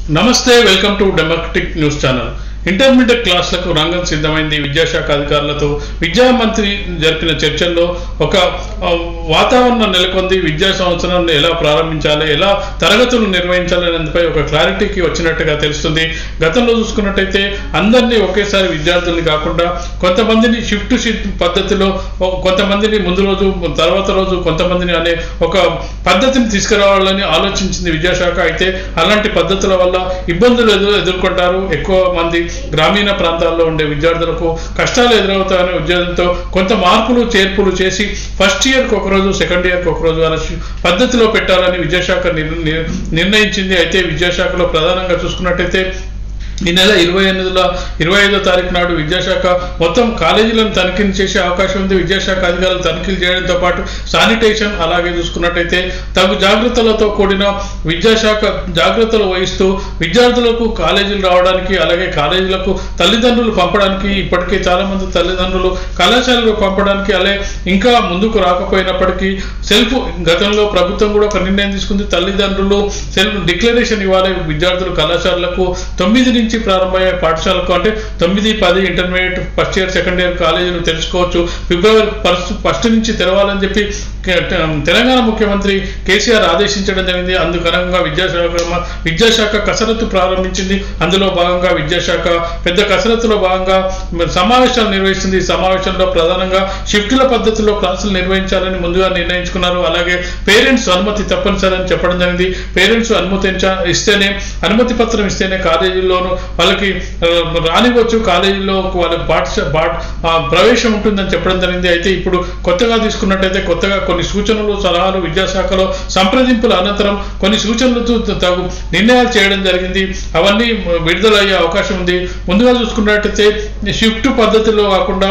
నమస్తే welcome to democratic news channel intermediate క్లాసులకు రంగం సిద్ధమైంది విద్యాశాఖ అధికారులతో విద్యా మంత్రి జరిపిన చర్చల్లో ఒక ఆ, వాతావరణం నెలకొంది విద్యా సంవత్సరాన్ని ఎలా ప్రారంభించాలి ఎలా తరగతులు నిర్వహించాలి అనేందుపై ఒక క్లారిటీకి వచ్చినట్టుగా తెలుస్తుంది గతంలో చూసుకున్నట్టయితే అందరినీ ఒకేసారి విద్యార్థుల్ని కాకుండా కొంతమందిని షిఫ్ట్ షిఫ్ట్ పద్ధతిలో ఓ- కొంతమందిని ముందు రోజు తర్వాత రోజు కొంతమందిని అనే ఒక పద్ధతిని తీసుకురావాలని ఆలోచించింది విద్యాశాఖ అయితే అలాంటి పద్ధతుల వల్ల ఇబ్బందులు ఎదురు ఎదుర్కొంటారు ఎక్కువ మంది గ్రామీణ ప్రాంతాల్లో ఉండే విద్యార్థులకు కష్టాలు ఎదురవుతాయనే ఉద్దేశంతో కొంత మార్పులు చేర్పులు చేసి ఫస్ట్ ఇయర్కి ఒకరోజు సెకండ్ ఇయర్కి ఒకరోజు అనే శి- పద్ధతిలో పెట్టాలని విద్యాశాఖ నిర్- నిర్- నిర్ణయించింది అయితే విద్యాశాఖలో ప్రధానంగా చూసుకున్నట్టయితే ఈ నెల ఇరవై ఎనిమిదిలో ఇరవై ఐదో తారీఖు నాడు విద్యాశాఖ మొత్తం కాలేజీలను తనిఖీలు చేసే అవకాశం ఉంది విద్యాశాఖ అధికారులు తనిఖీలు చేయడంతో పాటు శానిటేషన్ అలాగే చూసుకున్నట్టయితే తగు జాగ్రత్తలతో కూడిన విద్యాశాఖ జాగ్రత్తలు వహిస్తూ విద్యార్థులకు కాలేజీలు రావడానికి అలాగే కాలేజీలకు తల్లిదండ్రులు పంపడానికి ఇప్పటికే చాలా మంది తల్లిదండ్రులు కళాశాలకు పంపడానికి అలాగే ఇంకా ముందుకు రాకపోయినప్పటికీ సెల్ఫ్ గతంలో ప్రభుత్వం కూడా ఒక నిర్ణయం తీసుకుంది తల్లిదండ్రులు సెల్ఫ్ డిక్లరేషన్ ఇవ్వాలి విద్యార్థులు కళాశాలలకు తొమ్మిది నుంచి ప్రారంభమయ్యే పాఠశాలకు అంటే తొమ్మిది పది intermediate first year second year కాలేజీలు తెలుసుకోవచ్చు ఫిబ్రవరి ఫస్ట్ ఫస్ట్ నుంచి తెరవాలని చెప్పి కే- తెలంగాణ ముఖ్యమంత్రి కేసీఆర్ ఆదేశించడం జరిగింది అందుకనంగా విద్యాశాఖ విద్యాశాఖ కసరత్తు ప్రారంభించింది అందులో భాగంగా విద్యాశాఖ పెద్ద కసరత్తులో భాగంగా మరి సమావేశాలు నిర్వహిస్తుంది ఈ సమావేశంలో ప్రధానంగా షిఫ్టుల పద్ధతిలో క్లాసులు నిర్వహించాలని ముందుగా నిర్ణయించుకున్నారు అలాగే పేరెంట్స్ అనుమతి తప్పనిసరి అని చెప్పడం జరిగింది పేరెంట్స్ అనుమతించ ఇస్తేనే అనుమతి పత్రం ఇస్తేనే కాలేజీల్లోనూ వాళ్ళకి ఆ, రానివ్వచ్చు కాలేజీలో వాళ్ళకి పాఠశా పాఠ ఆ, ప్రవేశం ఉంటుందని చెప్పడం జరిగింది అయితే ఇప్పుడు కొత్తగా తీసుకున్నట్టయితే కొత్తగా కొన్ని సూచనలు సలహాలు విద్యాశాఖలో సంప్రదింపుల అనంతరం కొన్ని సూచనలతో తగు నిర్ణయాలు చేయడం జరిగింది అవన్నీ విడుదలయ్యే అవకాశం ఉంది ముందుగా చూసుకున్నట్టయితే షిఫ్ట్ పద్ధతిలో కాకుండా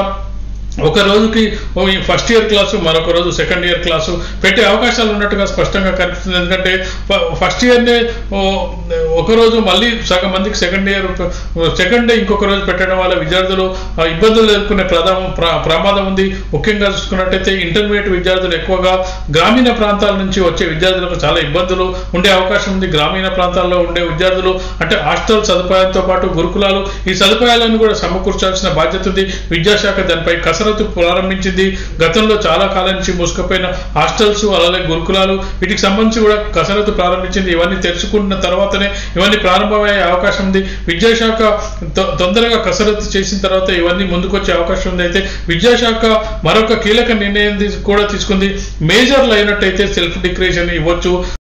ఒక రోజుకి ఓ ఈ ఫస్ట్ ఇయర్ క్లాసు మరొక రోజు సెకండ్ ఇయర్ క్లాసు పెట్టే అవకాశాలు ఉన్నట్టుగా స్పష్టంగా కనిపిస్తుంది ఎందుకంటే ఫ- ఫస్ట్ ఇయర్నే ఓ ఒక రోజు మళ్ళీ సగం మందికి సెకండ్ ఇయర్ సెకండ్ డే ఇంకొక రోజు పెట్టడం వల్ల విద్యార్థులు ఆ, ఇబ్బందులు ఎదుర్కొనే ప్రధానం ప్ర- ప్రమాదం ఉంది ముఖ్యంగా చూసుకున్నట్టయితే ఇంటర్మీడియట్ విద్యార్థులు ఎక్కువగా గ్రామీణ ప్రాంతాల నుంచి వచ్చే విద్యార్థులకు చాలా ఇబ్బందులు ఉండే అవకాశం ఉంది గ్రామీణ ప్రాంతాల్లో ఉండే విద్యార్థులు అంటే హాస్టల్ సదుపాయంతో పాటు గురుకులాలు ఈ సదుపాయాలను కూడా సమకూర్చాల్సిన బాధ్యత ఉంది విద్యాశాఖ దానిపై కసరత్తు ప్రారంభించింది గతంలో చాలా కాలం నుంచి మూసుకుపోయిన హాస్టల్స్ అలాగే గురుకులాలు వీటికి సంబంధించి కూడా కసరత్తు ప్రారంభించింది ఇవన్నీ తెరుచుకున్న తర్వాతనే ఇవన్నీ ప్రారంభమయ్యే అవకాశం ఉంది విద్యాశాఖ తొ- తొందరగా కసరత్తు చేసిన తర్వాత ఇవన్నీ ముందుకొచ్చే అవకాశం ఉంది అయితే విద్యాశాఖ మరొక కీలక నిర్ణయం తీసు- కూడా తీసుకుంది మేజర్లు అయినట్టయితే సెల్ఫ్ డిక్లరేషన్ ఇవ్వచ్చు